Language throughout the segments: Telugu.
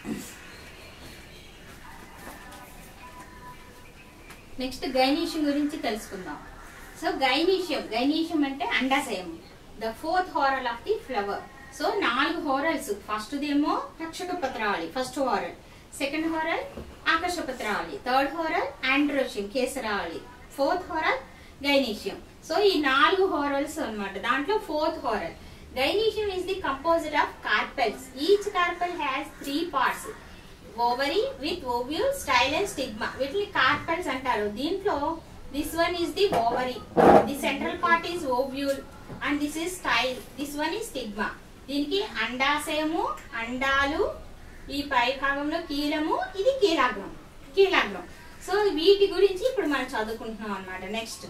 నెక్స్ట్ గైనీషియం గురించి తెలుసుకుందాం సో గైనీషియం గైనీషియం అంటే అండాశయం the fourth whorl of the flower so నాలుగు హారల్స్ ఫస్ట్ దేమో రక్షక పత్రావళి ఫస్ట్ హారల్ సెకండ్ హారల్ ఆకర్ష పత్రావళి థర్డ్ హారల్ ఆండ్రోషియం కేసరావళి ఫోర్త్ హారల్ గైనీషియం సో ఈ నాలుగు హారల్స్ అన్నమాట దాంట్లో fourth whorl gynoecium is the composite of carpels each carpel has three parts ovary with ovule style and stigma వీటిని కార్పెల్స్ అంటారు దీంట్లో this one is the ovary the central part is ovule and this is style this one is stigma దీనికి అండాశయము అండాలు ఈ పై భాగంలో కీలము ఇది కీలాగ్రం కీలాగ్రం సో వీటి గురించి ఇప్పుడు మనం చదువుకుంటున్నాం అన్నమాట నెక్స్ట్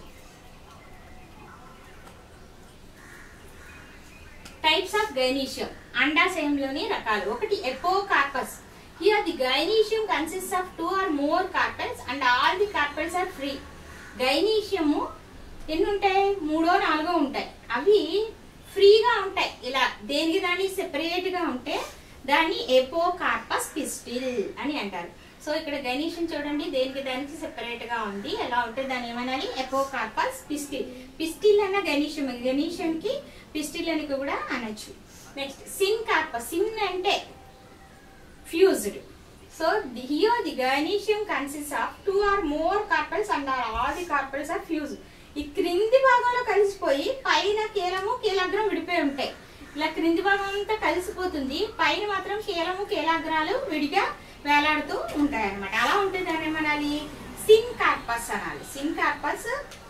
టైప్స్ ఆఫ్ గైనీషియం అండాశయంలోని రకాలు ఒకటి apocarpous here the gynoecium consist of two or more carpels and all the carpels are free gynoecium ఎన్ని ఉంటాయి మూడో నాలుగో ఉంటాయి అవి ఫ్రీగా ఉంటాయి ఇలా దేనికి దాన్ని సెపరేట్ గా ఉంటే దాన్ని ఎపోకార్పస్ పిస్టిల్ అని అంటారు సో ఇక్కడ గణేషన్ చూడండి దేనికి దానికి సెపరేట్ గా ఉంది ఎలా ఉంటే దాన్ని ఏమనాలి ఎపోకార్పస్ పిస్టిల్ పిస్టిల్ అన్న గణేషం గణేషన్ కి పిస్టిల్ అని కూడా అనొచ్చు నెక్స్ట్ సిన్ కార్పస్ సిన్ అంటే fused so here the gynoecium consist of two or more carpels and all the carpels are fuse ఈ క్రింది భాగంలో కలిసిపోయి పైన కీలము కీలాగ్రం విడిపోయి ఉంటాయి ఇలా క్రింది భాగం అంతా కలిసిపోతుంది పైన మాత్రం కీలము కీలాగ్రాలు విడిగా వేలాడుతూ ఉంటాయి అన్నమాట అలా ఉంటే దాన్ని ఏమనాలి సిన్ కార్పస్ అనాలి syncarpous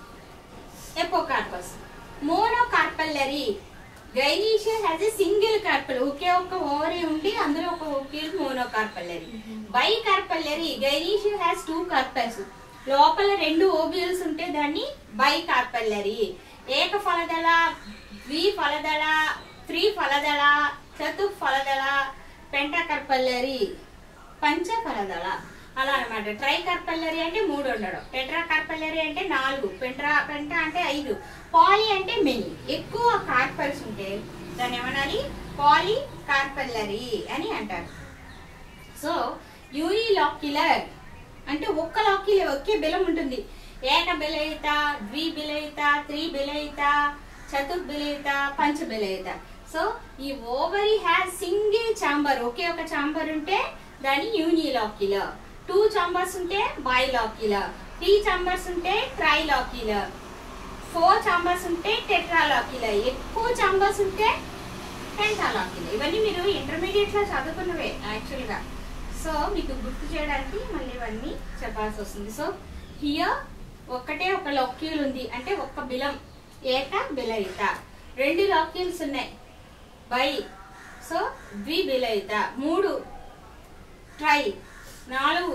apocarpous monocarpellary gynoecia has a single carpel ఒకే ఒక్క ఓవరీ ఉండి అందులో ఒక ovule monocarpellary bicarpellary gynoecia has two carpels లోపల రెండు ఓబియల్స్ ఉంటే దాన్ని బై కార్పల్లరీ ఏక ఫలదళ ద్వి ఫలదళ త్రి ఫలదళ చతు ఫలదళ పెంటకర్పల్లరీ పంచ ఫలదళ అలా అన్నమాట ట్రై కార్పల్లరీ అంటే మూడు ఉండడం టెట్రా కార్పల్లరీ అంటే నాలుగు పెంట్రా పెంట అంటే ఐదు పాలి అంటే మెని ఎక్కువ కార్పల్స్ ఉంటే దాన్ని ఏమనాలి పాలి కార్పల్లరీ అని అంటారు సో యూనిలాక్యులర్ అంటే ఒక్క లాక్యులర్ ఒకే బిలం ఉంటుంది ఏక బిలయిత ద్వి బిలయిత త్రి బిలయిత చతుర్ బిలయిత పంచ బిలయిత సో ఈ ఓవరీ హ్యాస్ సింగిల్ చాంబర్ ఒకే ఒక చాంబర్ ఉంటే దాని యూనిలాక్యులర్ టూ చాంబర్స్ ఉంటే బైలాక్యులర్ త్రీ చాంబర్స్ ఉంటే ట్రైలాక్యులర్ ఫోర్ చాంబర్స్ ఉంటే టెట్రాలాక్యులర్ ఎక్కువ చాంబర్స్ ఉంటే పెంటాలాక్యులర్ ఇవన్నీ మీరు ఇంటర్మీడియట్ లో చదువుకున్నవే యాక్చువల్ గా సో మీకు గుర్తు చేయడానికి మళ్ళీ ఇవన్నీ చెప్పాల్సి వస్తుంది సో హియర్ ఒక్కటే ఒక లాక్యూల్ ఉంది అంటే ఒక్క బిలం ఏక బిలయిత రెండు లాక్యూల్స్ ఉన్నాయి బై సో ద్వి బిలయిత మూడు ట్రై నాలుగు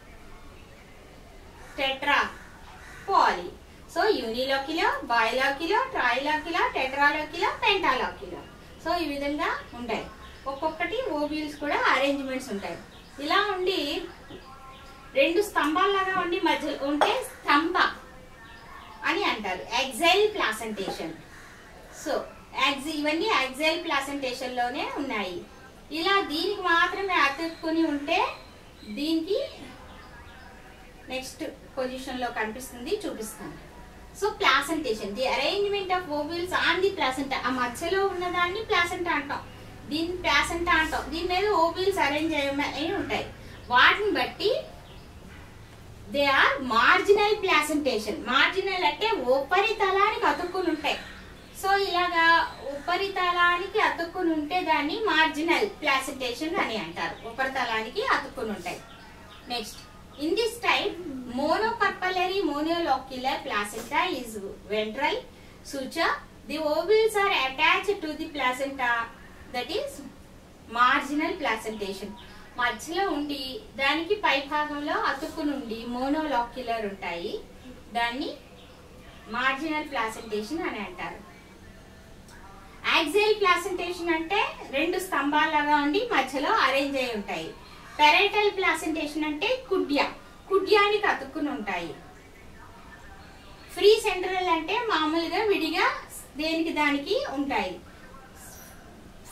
టెట్రా పాలి సో యూనిలాక్యులో బైలాక్యులో ట్రైలాక్యులో టెట్రాలాక్యులో పెంటాలాక్యులో సో ఈ విధంగా ఉంటాయి ఒక్కొక్కటి ఓబియల్స్ కూడా అరేంజ్మెంట్స్ ఉంటాయి ఇలా ఉండి రెండు స్తంభాల్లాగా ఉండి మధ్యలో ఉంటే స్తంభ అని అంటారు ఎగ్జైల్ ప్లాసెంటేషన్ సో ఎగ్జ్ ఇవన్నీ ఎగ్జైల్ ప్లాసెంటేషన్ లోనే ఉన్నాయి ఇలా దీనికి మాత్రమే అతుక్కుని ఉంటే దీనికి నెక్స్ట్ పొజిషన్ లో కనిపిస్తుంది చూపిస్తాను so placentation the arrangement of ovules on the placenta ఆ మధ్యలో ఉన్నదాన్ని ప్లాసెంటా అంటాం దీన్ని ప్లాసెంటా అంటాం దీని మీద ఓవిల్స్ అరేంజ్ అయి ఉంటాయి వాటిని బట్టి they are marginal placentation marginal అంటే ఉపరితలానికి అతుక్కుని ఉంటాయి సో ఇలాగా ఉపరితలానికి అతుక్కుని ఉంటే దాన్ని మార్జినల్ ప్లాసెంటేషన్ అని అంటారు ఉపరితలానికి అతుక్కుని ఉంటాయి next in this type monocarpellary monolocular placenta is ventral suture the ovules are attached to the placenta that is marginal placentation మధ్యలో ఉండి దానికి పై భాగంలో అతుక్కుని ఉండి మోనోలాక్యులర్ ఉంటాయి దాన్ని మార్జినల్ ప్లాసెంటేషన్ అని అంటారు యాక్సియల్ ప్లాసెంటేషన్ అంటే రెండు స్తంభాల్లాగా ఉండి మధ్యలో అరేంజ్ అయి ఉంటాయి పెరైటల్ ప్లాసెంటేషన్ అంటే కుడ్య కుడ్యానికి అతుక్కుని ఉంటాయి ఫ్రీ సెంట్రల్ అంటే మామూలుగా విడిగా దేనికి దానికి ఉంటాయి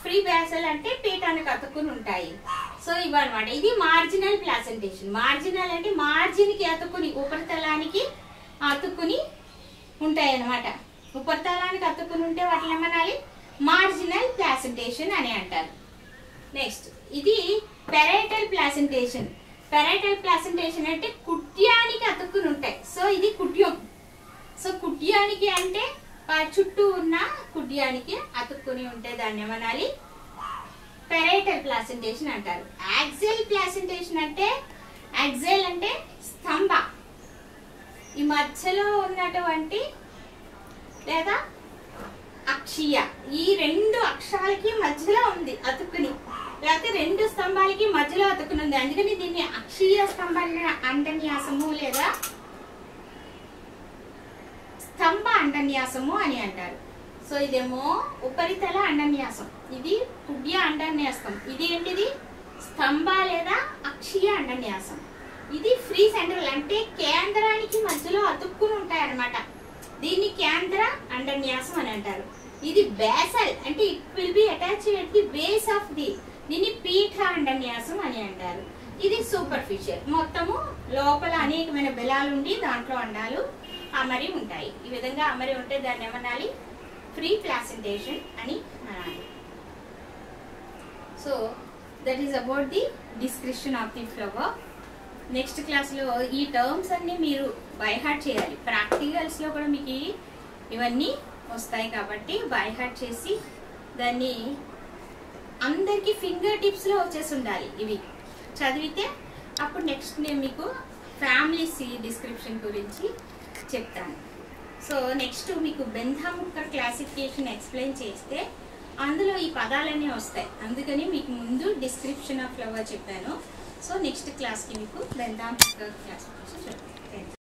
ఫ్రీ బ్యాసల్ అంటే పీఠానికి అతుక్కుని ఉంటాయి సో ఇవన్నమాట ఇది మార్జినల్ ప్లాసెంటేషన్ మార్జినల్ అంటే మార్జిన్ కి అతుక్కుని ఉపరితలానికి అతుక్కుని ఉంటాయి అన్నమాట ఉపరితలానికి అతుక్కుని ఉంటే వాటిని ఏమనాలి మార్జినల్ ప్లాసెంటేషన్ అని అంటారు నెక్స్ట్ ఇది పెరైటల్ ప్లాసెంటేషన్ పెరైటల్ ప్లాసెంటేషన్ అంటే కుట్యానికి అతుక్కుని ఉంటాయి సో ఇది కుట్యం సో కుట్యానికి అంటే ఆ చుట్టూ ఉన్న కుడ్యానికి అతుక్కుని ఉంటే దాన్ని ఏమనాలి పెరైటల్ ప్లాసెంటేషన్ అంటారు యాక్సెల్ ప్లాసెంటేషన్ అంటే యాక్సెల్ అంటే స్తంభ ఈ మధ్యలో ఉన్నటువంటి లేదా అక్షీయ ఈ రెండు అక్షరాలకి మధ్యలో ఉంది అతుక్కుని లేకపోతే రెండు స్తంభాలకి మధ్యలో అతుక్కుని ఉంది అందుకని దీన్ని అక్షీయ స్తంభ అండన్యాసము లేదా స్తంభ అండన్యాసము అని అంటారు సో ఇదేమో ఉపరితల అండన్యాసం ఇది కుడ్య అండన్యాసం ఇది ఏంటిది స్తంభ లేదా అక్షీయ అండన్యాసం ఇది ఫ్రీ సెంట్రల్ అంటే కేంద్రానికి మధ్యలో అతుక్కుని ఉంటాయి అన్నమాట దీన్ని కేంద్ర అండన్యాసం అని అంటారు ఇది బేసల్ అంటే it will be attach at the base of the దీన్ని పీఠ అండన్యాసం అని అంటారు ఇది సూపర్ఫిషియల్ మొత్తము లోపల అనేకమైన బెలాలు ఉండి దాంట్లో అండాలు అమరి ఉంటాయి ఈ విధంగా అమరి ఉంటే దాన్ని ఏమనాలి ఫ్రీ ప్లాసెంటేషన్ అని అనాలి so that is about the description of the flower next క్లాస్లో ఈ టర్మ్స్ అన్ని మీరు బైహార్ట్ చేయాలి ప్రాక్టికల్స్లో కూడా మీకు ఈ- ఇవన్నీ వస్తాయి కాబట్టి బైహార్ట్ చేసి దాన్ని అందరికి ఫింగర్ టిప్స్లో వచ్చేసి ఉండాలి ఇవి చదివితే అప్పుడు నెక్స్ట్ నేను మీకు ఫ్యామిలీస్ డిస్క్రిప్షన్ గురించి చెప్తాను సో నెక్స్ట్ మీకు బెంధాముక్క క్లాసిఫికేషన్ ఎక్స్ప్లెయిన్ చేస్తే అందులో ఈ పదాలన్నీ వస్తాయి అందుకని మీకు ముందు డిస్క్రిప్షన్ ఆఫ్ ఫ్లవర్ చెప్పాను సో నెక్స్ట్ క్లాస్కి మీకు బెంధాముక్క క్లాసిఫికేషన్ చెప్తాను